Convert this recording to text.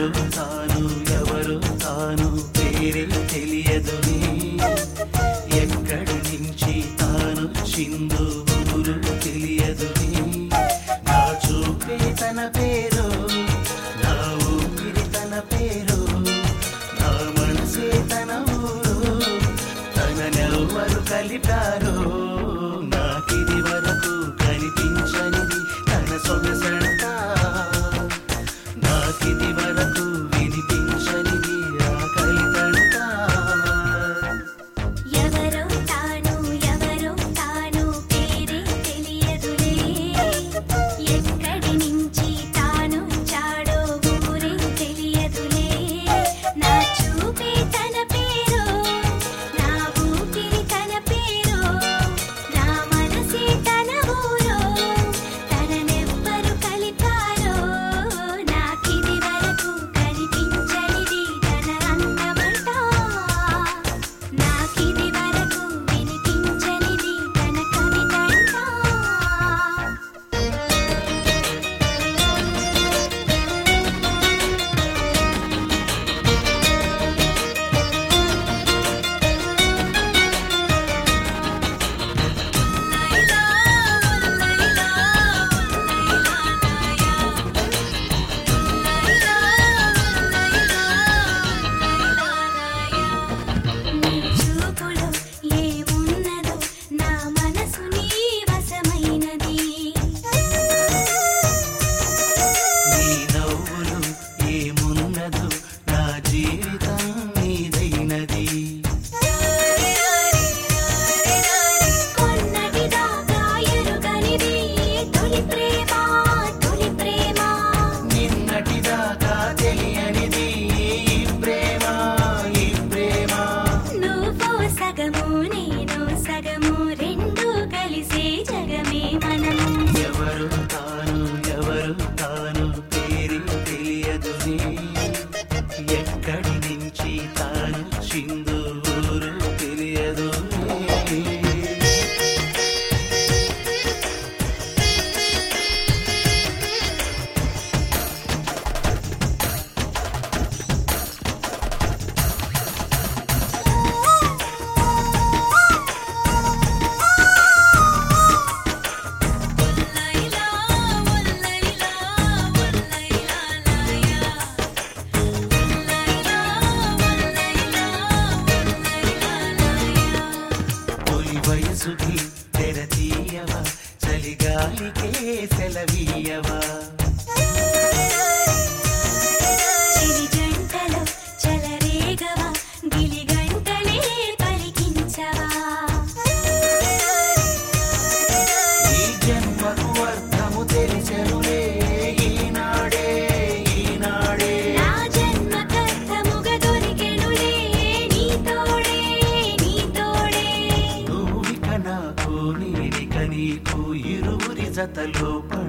ఎవరు తాను ఎవరు తాను పేరే తెలియదు ఎక్కడి నుంచి తాను చిందు ఊరు తెలియదు నా చూపే తన పేరు నా ఊపిరి తన పేరు నా మనసే తన ఊరు తననెవ్వరు కలిపారు నాకిది వరకు కనిపించనిది తన సొగసంట నాకిది వరకు వినిపించనిది ఆ కలితంట ఎవరో తాను ఎవరో తాను పేరే తెలియదులే ఎక్కడి నుంచి తాను చాడో ఊరే తెలియదులే నా చూపే తన పేరు నా ఊపిరి తన పేరు నా మనసే తన ఊరు తననెవ్వరు కలిపారో నాకిది వరకు కనిపించనిది తన అందమంట నాకిది వరకు వినిపించనిది తన కవితంట నీ చూపులో ఏమున్నదో నా మనసు నీ వశమైనది నీ నవ్వులు ఏమున్నదో నా జీవితం నీదైనది కొన్నటిదాకా ఎరుగనిది తొలి ప్రేమ తొలి ప్రేమ నిన్నటిదాకా తెలియనిది ఈ ప్రేమ ఈ ప్రేమ నువ్వు సగము నేను సగము రెండు కలిసే జగమే మనము ఎవరు తాను ఎవరు తాను పేరు తెలియదు ఎక్కడి నుంచి తాను చిందు ఊరు తెలియదు లైలా లైలా లైలా లైలా లైలా లైలా లైలా తొలి వయసుకి తెర తీయవా చలిగాలికే సెలవీయవా చిలి జంటలో చలరేగవా గిలిగంటలే పలికించవా ఈ జన్మకు అర్థము తెలిసెనులే ఈనాడే ఈనాడే నా జన్మ కర్తముగ దొరికెనులే నీ తోడే నీ తోడే నువ్విక నాకు నేనిక నీకు ఇరువురి జతలో